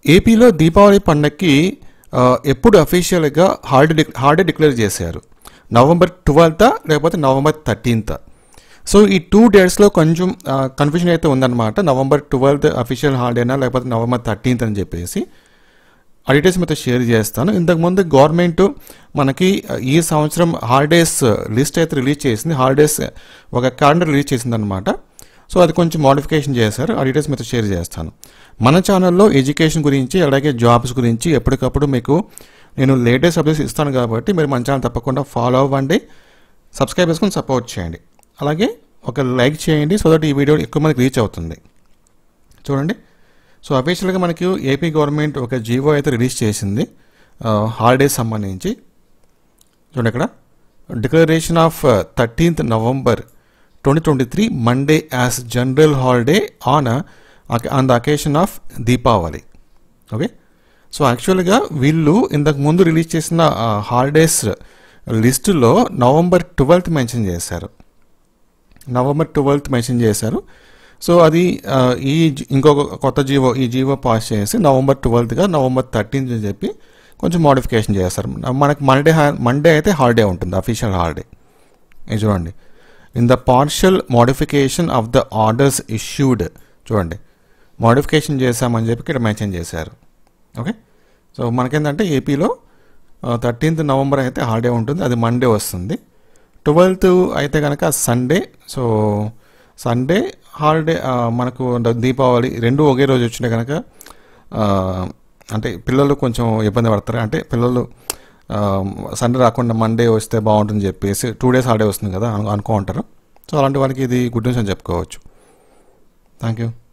ఏపీలో దీపావళి పండగకి ఆ, ఎప్పుడు అఫీషియల్గా హాలిడే హాలిడే డిక్లేర్ చేశారు నవంబర్ ట్వెల్త్ లేకపోతే నవంబర్ థర్టీన్త్ సో ఈ టూ డేట్స్లో కొంచెం కన్ఫ్యూజన్ అయితే ఉందన్నమాట నవంబర్ ట్వెల్త్ అఫీషియల్ హాలిడేనా లేకపోతే నవంబర్ థర్టీన్త్ అని చెప్పేసి ఆ డీటెయిల్స్ మీతో షేర్ చేస్తాను ఇంతకుముందు గవర్నమెంట్ మనకి ఈ సంవత్సరం హాలిడేస్ లిస్ట్ అయితే రిలీజ్ చేసింది హాలిడేస్ ఒక క్యాలెండర్ రిలీజ్ చేసిందనమాట సో అది కొంచెం మోడిఫికేషన్ చేశారు ఆ డీటెయిల్స్ మీతో షేర్ చేస్తాను మన ఛానల్లో ఎడ్యుకేషన్ గురించి అలాగే జాబ్స్ గురించి ఎప్పటికప్పుడు మీకు నేను లేటెస్ట్ అప్డేట్స్ ఇస్తాను కాబట్టి మీరు మన ఛానల్ తప్పకుండా ఫాలో అవ్వండి సబ్స్క్రైబ్ చేసుకొని సపోర్ట్ చేయండి అలాగే ఒక లైక్ చేయండి సో దట్ ఈ వీడియో ఎక్కువ మందికి రీచ్ అవుతుంది చూడండి సో అఫీషియల్గా మనకి ఏపీ గవర్నమెంట్ ఒక జీవో అయితే రిలీజ్ చేసింది హాలిడేస్ సంబంధించి చూడండి ఇక్కడ declaration of thirteenth November twenty twenty three Monday as general holiday on on the occasion of Deepavali okay so యాక్చువల్గా వీళ్ళు ఇంతకు ముందు రిలీజ్ చేసిన హాలిడేస్ లిస్టులో నవంబర్ ట్వెల్త్ మెన్షన్ చేశారు నవంబర్ ట్వెల్త్ మెన్షన్ చేశారు సో అది ఆ, ఈ జీ- ఇంకొక కొత్త జీవో ఈ జీవో పాస్ చేసి నవంబర్ ట్వెల్త్గా నవంబర్ థర్టీన్త్ అని చెప్పి కొంచెం మోడిఫికేషన్ చేస్తారు మనకి మండే మండే అయితే హాలిడే ఉంటుంది అఫీషియల్ హాలిడే ఇది చూడండి in the partial modification of the orders issued చూడండి మోడిఫికేషన్ చేశామని చెప్పి ఇక్కడ మెన్షన్ చేశారు ఓకే సో మనకేంటంటే ఏపీలో థర్టీన్త్ నవంబర్ అయితే హాలిడే ఉంటుంది అది మండే వస్తుంది ట్వెల్త్ అయితే కనుక సండే సో సండే హాలిడే ఆ, మనకు దీపావళి రెండు ఒకే రోజు వచ్చినాయి కనుక ఆ, అంటే పిల్లలు కొంచెం ఇబ్బంది పడతారు అంటే పిల్లలు ఆ, సండే రాకుండా మండే వస్తే బాగుంటుంది చెప్పేసి టూ డేస్ హాలిడే వస్తుంది కదా అను అనుకో ఉంటారు సో అలాంటి వారికి ఇది గుడ్ న్యూస్ అని చెప్పుకోవచ్చు థ్యాంక్ యూ